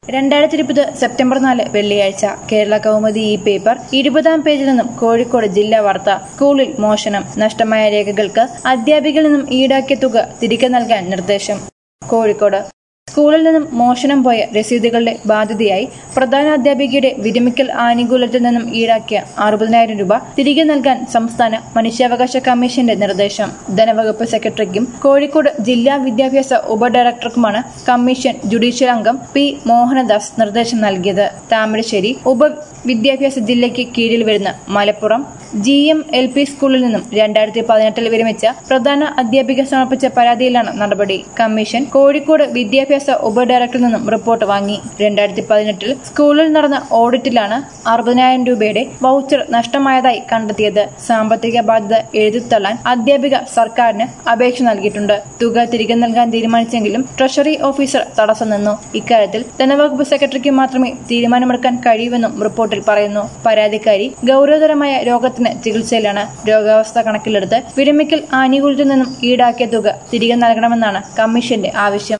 രണ്ടായിരത്തി ഇരുപത് സെപ്റ്റംബർ നാല് വെള്ളിയാഴ്ച കേരള കൗമുദി ഈ പേപ്പർ ഇരുപതാം പേജിൽ നിന്നും കോഴിക്കോട് ജില്ലാ വാർത്ത സ്കൂളിൽ മോഷണം നഷ്ടമായ രേഖകൾക്ക് അധ്യാപികയിൽ നിന്നും ഈടാക്കിയ തുക തിരികെ നൽകാൻ നിർദ്ദേശം കോഴിക്കോട് സ്കൂളിൽ നിന്നും മോഷണം പോയ രസീതുകളുടെ ബാധ്യതയായി പ്രധാന അധ്യാപികയുടെ വിരമിക്കൽ ആനുകൂല്യത്തിൽ നിന്നും ഈടാക്കിയ അറുപതിനായിരം രൂപ തിരികെ നൽകാൻ സംസ്ഥാന മനുഷ്യാവകാശ കമ്മീഷന്റെ നിർദ്ദേശം ധനവകുപ്പ് സെക്രട്ടറിക്കും കോഴിക്കോട് ജില്ലാ വിദ്യാഭ്യാസ ഉപഡയറക്ടർക്കുമാണ് കമ്മീഷൻ ജുഡീഷ്യൽ അംഗം പി മോഹനദാസ് നിർദ്ദേശം നൽകിയത് താമരശ്ശേരി ഉപ വിദ്യാഭ്യാസ ജില്ലയ്ക്ക് കീഴിൽ വരുന്ന Malappuram G M L P സ്കൂളിൽ നിന്നും രണ്ടായിരത്തി പതിനെട്ടിൽ വിരമിച്ച പ്രധാന അധ്യാപിക സമർപ്പിച്ച പരാതിയിലാണ് നടപടി കമ്മീഷൻ കോഴിക്കോട് വിദ്യാഭ്യാസ ഉപഡയറക്ടറിൽ നിന്നും റിപ്പോർട്ട് വാങ്ങി രണ്ടായിരത്തി പതിനെട്ടിൽ സ്കൂളിൽ നടന്ന ഓഡിറ്റിലാണ് അറുപതിനായിരം രൂപയുടെ വൗച്ചർ നഷ്ടമായതായി കണ്ടെത്തിയത് സാമ്പത്തിക ബാധ്യത എഴുതിത്തള്ളാൻ അധ്യാപിക സർക്കാരിന് അപേക്ഷ നൽകിയിട്ടുണ്ട് തുക തിരികെ നൽകാൻ തീരുമാനിച്ചെങ്കിലും ട്രഷറി ഓഫീസർ തടസ്സം നിന്നു ഇക്കാര്യത്തിൽ ധനവകുപ്പ് സെക്രട്ടറിക്ക് മാത്രമേ തീരുമാനമെടുക്കാൻ കഴിയൂവെന്നും റിപ്പോർട്ടിൽ പറയുന്നു പരാതിക്കാരി ഗൗരവതരമായ രോഗത്തിന് ചികിത്സയിലാണ് രോഗാവസ്ഥ കണക്കിലെടുത്ത് വിരമിക്കൽ ആനുകൂല്യത്തിൽ നിന്നും ഈടാക്കിയ തുക തിരികെ നൽകണമെന്നാണ് കമ്മീഷന്റെ ആവശ്യം